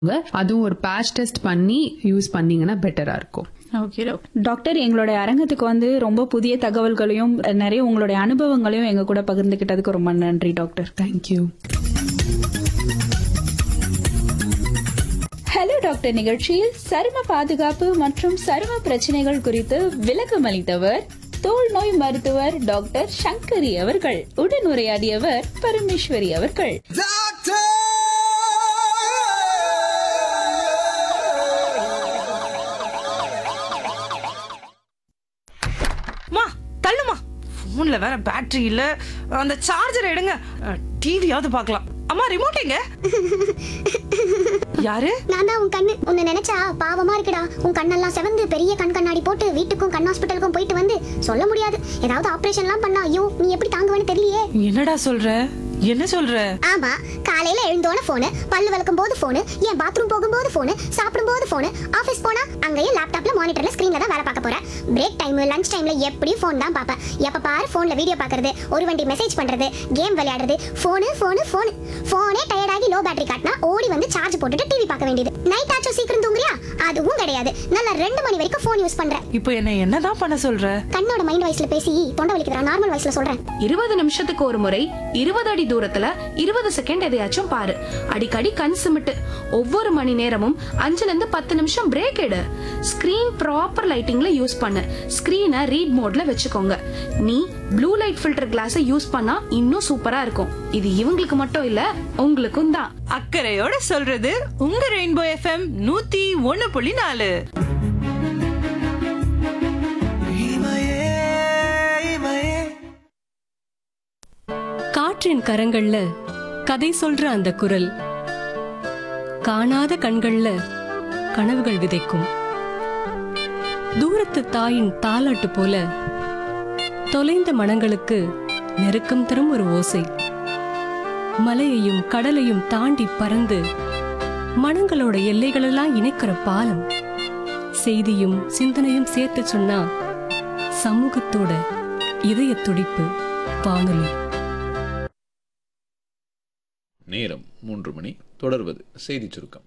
அதுவும் ஒரு batch test பண்ணி யூஸ் பண்ணீங்கன்னா பெட்டரா இருக்கும் ஓகே டாக்டர் எங்களுடைய அரங்கத்துக்கு வந்து ரொம்ப புதிய தகவல்களையும் நிறைய உங்களுடைய அனுபவங்களையும் எங்க கூட பகிர்ந்துகிட்டதுக்கு ரொம்ப நன்றி டாக்டர் தேங்க்யூ ஹலோ டாக்டர் நிகழ்ச்சியில் சரும பாதுகாப்பு மற்றும் சரும பிரச்சனைகள் குறித்து விளக்கம் அளித்தவர் தோல் நோய் மருத்துவர் டாக்டர் சங்கரி அவர்கள் உடன் உரையாடியவர் பரமேஸ்வரி அவர்கள் மா தள்ளுமா போன்ல வேற பேட்டரி இல்ல அந்த சார்ஜர் எடுங்க டிவியாவது பார்க்கலாம் அம்மா ரிமோட் எங்க யாரு நான் தான் உன் கண்ணு உன்னை நினைச்சா பாவமா இருக்குடா உன் கண்ணெல்லாம் செவந்து பெரிய கண் கண்ணாடி போட்டு வீட்டுக்கும் கண் ஹாஸ்பிட்டலுக்கும் போயிட்டு வந்து சொல்ல முடியாது ஏதாவது ஆபரேஷன்லாம் பண்ணா ஐயோ நீ எப்படி தாங்குவேன்னு தெரியலையே என்னடா சொல்ற என்ன சொல்ற ஆமா காலையில எழுந்தோன போனு பல்லு விளக்கும் போது போனு என் பாத்ரூம் போகும்போது போனு சாப்பிடும் போது போனு ஆபீஸ் போனா அங்கேயும் லேப்டாப்ல மானிட்டர்ல ஸ்கிரீன்ல தான் வேலை பார்க்க போறேன் பிரேக் டைம் லஞ்ச் டைம்ல எப்படியும் ஃபோன் தான் பார்ப்பேன் எப்ப பாரு போன்ல வீடியோ பார்க்கறது ஒரு வண்டி மெசேஜ் பண்றது கேம் விளையாடுறது போனு போனு போனு போனே டயர்டாகி லோ பேட்டரி காட்டினா ஓடி வந்து சார்ஜ் போட்டுட்டு டிவி பார்க்க வேண்டியது நைட் ஆச்சும் சீக்கிரம் தூங்குறியா அதுவும் கிடையாது நல்லா ரெண்டு மணி வரைக்கும் ஃபோன் யூஸ் பண்றேன் இப்போ என்ன என்னதான் பண்ண சொல்ற கண்ணோட மைண்ட் வாய்ஸ்ல பேசி தொண்டை வலிக்குதுடா நார்மல் வாய்ஸ்ல சொல்றேன் இருபது நிமிஷத்துக்கு ஒரு முறை இருபது அடி தூரத்துல இருபது செகண்ட் எதையாச்சும் பாரு அடிக்கடி கண் சிமிட்டு ஒவ்வொரு மணி நேரமும் அஞ்சுல இருந்து பத்து நிமிஷம் பிரேக் எடு ஸ்கிரீன் ப்ராப்பர் லைட்டிங்ல யூஸ் பண்ணு ஸ்கிரீனை ரீட் மோட்ல வச்சுக்கோங்க நீ ப்ளூ லைட் ஃபில்டர் கிளாஸ யூஸ் பண்ணா இன்னும் சூப்பரா இருக்கும் இது இவங்களுக்கு மட்டும் இல்ல உங்களுக்கும் தான் அக்கறையோட சொல்றது உங்க ரெயின்போ எஃப்எம் நூத்தி ஒண்ணு புள்ளி நாலு காற்றின் கரங்கள்ல கதை சொல்ற அந்த குரல் காணாத கண்கள்ல கனவுகள் விதைக்கும் தூரத்து தாயின் தாலாட்டு போல தொலைந்த மனங்களுக்கு நெருக்கம் தரும் ஒரு ஓசை மலையையும் கடலையும் தாண்டி பறந்து மனங்களோட எல்லைகளெல்லாம் இணைக்கிற பாலம் செய்தியும் சிந்தனையும் சேர்த்து சொன்னா சமூகத்தோட இதய துடிப்பு வானொலி நேரம் மூன்று மணி தொடர்வது செய்திச் சுருக்கம்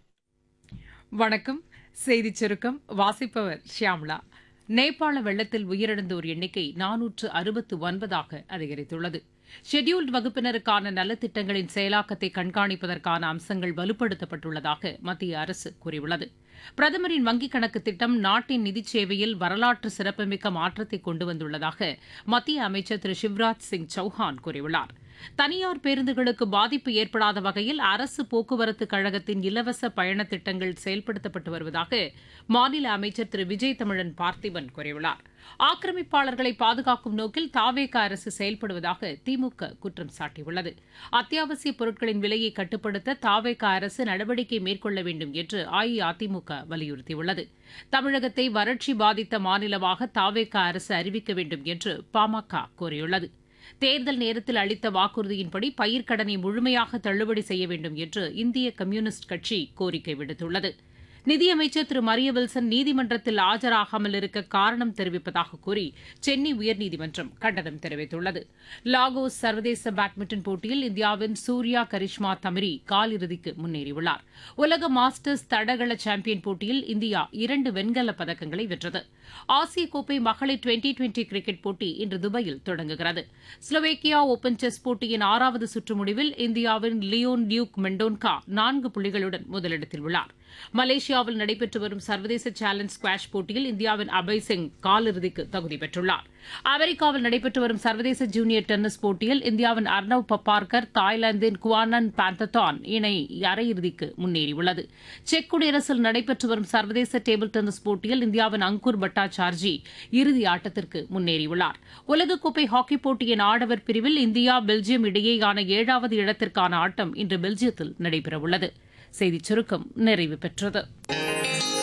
வணக்கம் செய்திச் சுருக்கம் வாசிப்பவர் ஷியாம்லா நேபாள வெள்ளத்தில் உயிரிழந்தோர் எண்ணிக்கை நானூற்று அறுபத்து ஒன்பதாக அதிகரித்துள்ளது ஷெட்யூல்டு வகுப்பினருக்கான நலத்திட்டங்களின் செயலாக்கத்தை கண்காணிப்பதற்கான அம்சங்கள் வலுப்படுத்தப்பட்டுள்ளதாக மத்திய அரசு கூறியுள்ளது பிரதமரின் வங்கிக் கணக்கு திட்டம் நாட்டின் நிதிச் சேவையில் வரலாற்று சிறப்புமிக்க மாற்றத்தை கொண்டு வந்துள்ளதாக மத்திய அமைச்சர் திரு சிவராஜ் சிங் சௌஹான் கூறியுள்ளார் தனியார் பேருந்துகளுக்கு பாதிப்பு ஏற்படாத வகையில் அரசு போக்குவரத்து கழகத்தின் இலவச பயண திட்டங்கள் செயல்படுத்தப்பட்டு வருவதாக மாநில அமைச்சர் திரு விஜய் தமிழன் பார்த்திபன் கூறியுள்ளார் ஆக்கிரமிப்பாளர்களை பாதுகாக்கும் நோக்கில் தாவேக அரசு செயல்படுவதாக திமுக குற்றம் சாட்டியுள்ளது அத்தியாவசிய பொருட்களின் விலையை கட்டுப்படுத்த தாவேக அரசு நடவடிக்கை மேற்கொள்ள வேண்டும் என்று அஇஅதிமுக வலியுறுத்தியுள்ளது தமிழகத்தை வறட்சி பாதித்த மாநிலமாக தாவேக அரசு அறிவிக்க வேண்டும் என்று பாமக கோரியுள்ளது தேர்தல் நேரத்தில் அளித்த வாக்குறுதியின்படி பயிர்க்கடனை முழுமையாக தள்ளுபடி செய்ய வேண்டும் என்று இந்திய கம்யூனிஸ்ட் கட்சி கோரிக்கை விடுத்துள்ளது நிதியமைச்சர் திரு மரிய வில்சன் நீதிமன்றத்தில் ஆஜராகாமல் இருக்க காரணம் தெரிவிப்பதாக கூறி சென்னை உயர்நீதிமன்றம் கண்டனம் தெரிவித்துள்ளது லாகோஸ் சர்வதேச பேட்மிண்டன் போட்டியில் இந்தியாவின் சூர்யா கரிஷ்மா தமிரி காலிறுதிக்கு முன்னேறியுள்ளார் உலக மாஸ்டர்ஸ் தடகள சாம்பியன் போட்டியில் இந்தியா இரண்டு வெண்கலப் பதக்கங்களை வென்றது ஆசிய கோப்பை மகளிர் டுவெண்டி டுவெண்டி கிரிக்கெட் போட்டி இன்று துபாயில் தொடங்குகிறது ஸ்லோவேக்கியா ஓபன் செஸ் போட்டியின் ஆறாவது சுற்று முடிவில் இந்தியாவின் லியோன் டியூக் மெண்டோன்கா நான்கு புள்ளிகளுடன் முதலிடத்தில் உள்ளார் மலேசியாவில் நடைபெற்று வரும் சர்வதேச சேலஞ்ச் ஸ்குவாஷ் போட்டியில் இந்தியாவின் அபய் சிங் காலிறுதிக்கு தகுதி பெற்றுள்ளார் அமெரிக்காவில் நடைபெற்று வரும் சர்வதேச ஜூனியர் டென்னிஸ் போட்டியில் இந்தியாவின் அர்ணவ் பப்பார்கர் தாய்லாந்தின் குவானன் பாந்ததான் இணை அரையிறுதிக்கு முன்னேறியுள்ளது செக் குடியரசில் நடைபெற்று வரும் சர்வதேச டேபிள் டென்னிஸ் போட்டியில் இந்தியாவின் அங்கூர் பட்டாச்சார்ஜி இறுதி ஆட்டத்திற்கு முன்னேறியுள்ளார் உலகக்கோப்பை ஹாக்கி போட்டியின் ஆடவர் பிரிவில் இந்தியா பெல்ஜியம் இடையேயான ஏழாவது இடத்திற்கான ஆட்டம் இன்று பெல்ஜியத்தில் நடைபெறவுள்ளது செய்திச் சுருக்கம் நிறைவு பெற்றது